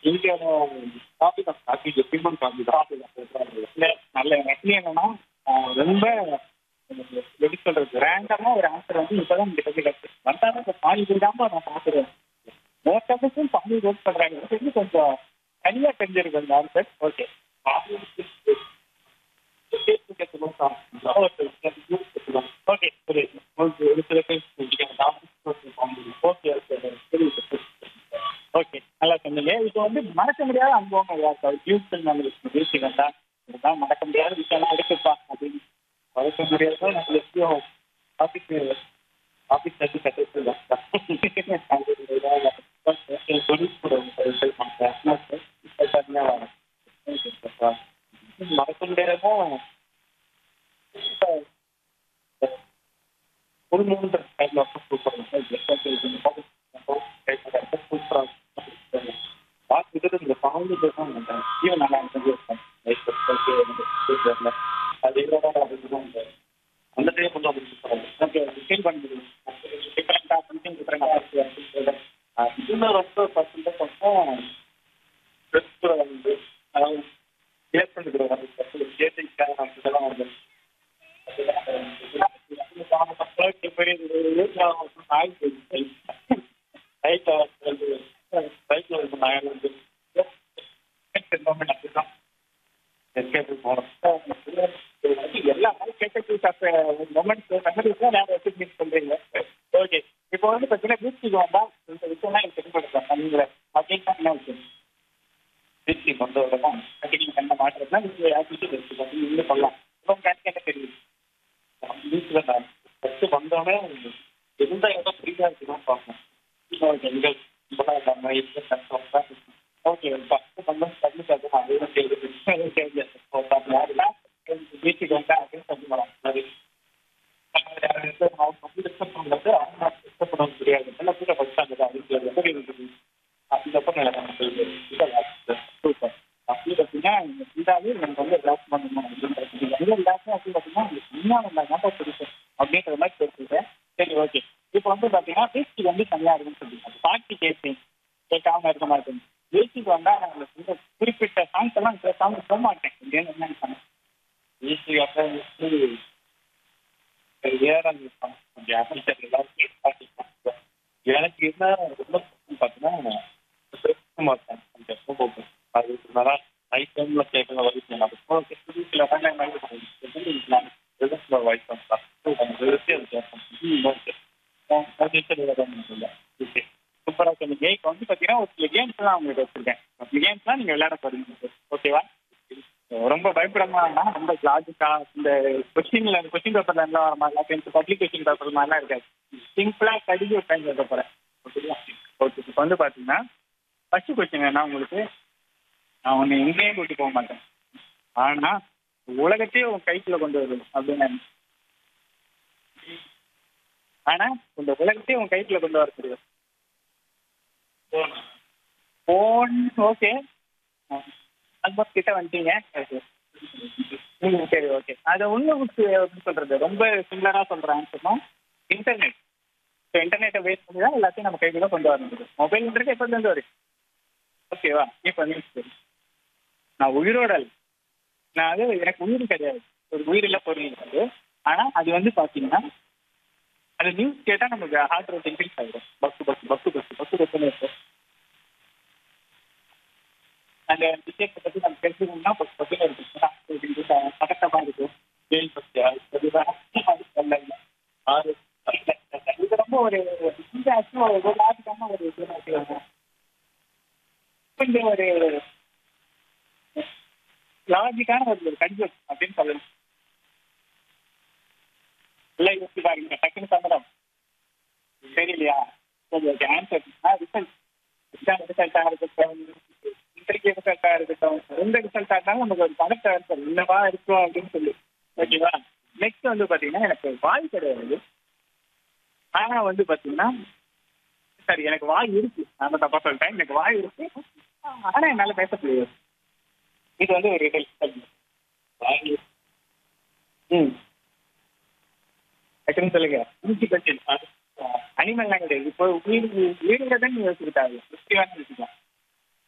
நீங்க காஃபி தான் காஃபி எப்பயுமே காஃபி தான் காஃபி தான் இல்ல நல்ல நெட்லி என்னன்னா ஆஹ் ரொம்ப எப்படி சொல்றது ரேண்டமா ஒரு ஆன்சர் வந்து இப்பதான் கிட்ட கிட்ட வந்தாலும் இந்த பாதி விடாம நான் பாக்குறேன் மோஸ்ட் ஆஃப் டைம் பாதி ரோட் பண்றாங்க இது வந்து கொஞ்சம் தனியா தெரிஞ்சிருக்கு அந்த ஆன்சர் ஓகே ஓகே புரியுது ஓகே ஒரு சில டைம் ஓகே ஓகே ஓகே நல்லா சொன்னீங்க இப்போ வந்து மறக்க முடியாத அனுபவம் ஏதாவது டியூஷன் நம்மளுக்கு வீழ்ச்சி வந்தா இதுதான் மறக்க முடியாத விஷயம் இருக்குப்பா அப்படின்னு மறக்க முடியாத நம்ம எப்படியும் ஆஃபீஸ் ஆஃபீஸ் வந்து கற்றுக்கலாம் மறக்க முடியாத ஒரு மூன்று டைம்ல சூப்பர் பார்த்துட்டு இந்த சாங்கு தான் ஈவன் நல்லா இருந்துச்சு அது அந்த டைம் கொஞ்சம் ஓகே ஃபீல் பண்ணுது டிஃப்ரெண்டாக சம்திங் டிஃப்ரெண்டாக இன்னும் ரொம்ப பர்சன்ட் கொஞ்சம் ட்ரெஸ் வந்து அதாவது ஏற்படுகிற வந்து கேட்டிக்காக இதெல்லாம் வந்து இப்போ வந்து பார்த்தீங்கன்னா பீச்சுக்கு வந்தா இந்த விஷயம்லாம் எனக்கு தெரியப்படுத்தேன் நீங்களே அப்படின்னா என்ன விஷயம் பீச்சுக்கு வந்த உடனே கட்டிங் கண்ண மாட்டுறதுனா நீங்கள் யாருக்கு வச்சுக்கோங்க நீங்களே சொல்லலாம் இப்போ உங்க கணக்கு என்ன தெரியும் பீச்சில் நான் ஃபஸ்ட்டு வந்தோடனே எந்த இடம் ஃப்ரீயாக இருக்குதான் பார்ப்போம் ஓகே எங்கள் நம்ம இருக்க கஷ்டம் ஓகே ஃபஸ்ட்டு வந்து தண்ணி சாப்பிட்டு அதையும் செய்யுது பீச்சுக்கு வந்தா அப்படின்னு சொல்லி வரோம் அது அவங்க இஷ்டப்படுறது அவங்க இஷ்டப்பட முடியாது எல்லாம் கூட படிச்சாங்க அப்படின்னு அதுக்கப்புறம் சூப்பர் அப்படி பார்த்தீங்கன்னா இந்த ஃபுல்லாகவே எனக்கு வந்து ரிலாக்ஸ் பண்ணணும் அப்படின்றது எந்த ரிலாக்ஸும் அப்படி பார்த்தீங்கன்னா உங்களுக்கு சும்மா இருந்தால் பிடிக்கும் அப்படின்ற மாதிரி பேசுகிறேன் சரி ஓகே இப்போ வந்து பார்த்தீங்கன்னா பீச்சுக்கு வந்து தனியாக இருக்குன்னு சொல்லிங்க பாட்டி கேட்பேன் கேட்காம இருக்க மாட்டேன் பீச்சுக்கு வந்தால் நான் உங்களுக்கு வந்து குறிப்பிட்ட சாங்ஸ் எல்லாம் சில சாங் போக மாட்டேன் அப்படின்னு என்ன சொன்னேன் பீச்சுக்கு அப்புறம் வந்து ஏறாங்க கொஞ்சம் ஆஃபீஸர் எல்லாரும் எனக்கு என்ன ரொம்ப பார்த்தீங்கன்னா மாட்டேன் கொஞ்சம் போகும் அது நல்லா நைட் டைம்ல கேட்குற வரைக்கும் நான் ஓகே சில டைம் நைட் வாய்ஸ் ஓகே சூப்பராக சொன்னீங்க இப்போ வந்து பார்த்தீங்கன்னா ஒரு சில கேம்ஸ்லாம் உங்களுக்கு வச்சிருக்கேன் அந்த கேம்ஸ்லாம் நீங்கள் விளையாட போறீங்க ஓகேவா ரொம்ப பயப்படாம வேண்டாம் ரொம்ப லாஜிக்கா இந்த கொஸ்டின்ல கொஸ்டின் பேப்பர்ல எல்லாம் வர மாதிரிலாம் டென்த் பப்ளிக் கொஸ்டின் பேப்பர் மாதிரிலாம் இருக்காது சிம்பிளா கடிஞ்சு ஒரு டைம் எழுத போறேன் ஓகேவா ஓகே இப்போ வந்து பாத்தீங்கன்னா ஃபர்ஸ்ட் கொஸ்டின் என்ன உங்களுக்கு நான் உன்னை எங்கேயும் கூட்டி போக மாட்டேன் ஆனா உலகத்தையே உன் கைக்குள்ள கொண்டு வருது அப்படின்னு ஆனா இந்த உலகத்தையே உன் கைக்குள்ள கொண்டு வர தெரியும் போன் ஓகே ஆல்மோஸ்ட் கிட்ட வந்துட்டீங்க ம் சரி ஓகே அதை இன்னும் எப்படி சொல்றது ரொம்ப சிமிலராக சொல்கிற ஆன்சர்னா இன்டர்நெட் ஸோ இன்டர்நெட்டை பேஸ் பண்ணி தான் எல்லாத்தையும் நம்ம கைக்குள்ள கொண்டு வர முடியும் மொபைல்ன்றது எப்போதுலேருந்து வரும் ஓகேவா இப்போ நியூஸ் நான் உயிரோட இல்லை. நான் அது எனக்கு உயிர் கிடையாது ஒரு உயிரில்ல பொருள் அது ஆனால் அது வந்து பார்த்தீங்கன்னா அது நியூஸ் கேட்டால் நமக்கு ஹார்ட் ரேட் இன்க்ரீஸ் ஆகிடும் பஸ் பஸ் பஸ் பஸ் பஸ் பஸ்ஸுன்னு இருக்கும் அந்த விஷயத்தை பற்றி நம்ம தெரிஞ்சுக்கணும்னா பஸ் பஸ்ஸில் இருக்கும் பதட்டமாக இருக்கும் ஜெயில் பஸ் அது ஆறு இது ரொம்ப ஒரு இந்த ஆக்சுவலாக ஒரு ஒரு நாட்டுக்கான ஒரு இது கொஞ்சம் ஒரு லாஜிக்கான ஒரு கன்செப்ட் அப்படின்னு சொல்லணும் இல்லை யோசிச்சு பாருங்க டக்குனு சம்பளம் தெரியலையா சரி ஓகே ஆன்சர் ரிசல்ட் எக்ஸாம் ரிசல்ட்டாக இருக்கட்டும் இன்டர்வியூ ரிசல்ட்டாக இருக்கட்டும் எந்த ரிசல்ட்டாக இருந்தாலும் நமக்கு ஒரு பணத்தை ஆன்சர் என்னவா இருக்கும் அப்படின்னு சொல்லி ஓகேவா நெக்ஸ்ட் வந்து பார்த்தீங்கன்னா எனக்கு வாய் கிடையாது ஆனால் வந்து பார்த்தீங்கன்னா சரி எனக்கு வாய் இருக்கு நான் தப்பா சொல்லிட்டேன் எனக்கு வாய் இருக்கு ஆனா என்னால பேச முடியாது இது வந்து ஒரு ரிசல்ட் வாய் ம் டக்குன்னு சொல்லுங்க ஈஸி கொஸ்டின் அனிமல் லாங்குவேஜ் இப்போ உயிர் உயிரில் தான் நீங்க யோசிக்கிட்டாங்க முக்கியமான யோசிக்கலாம்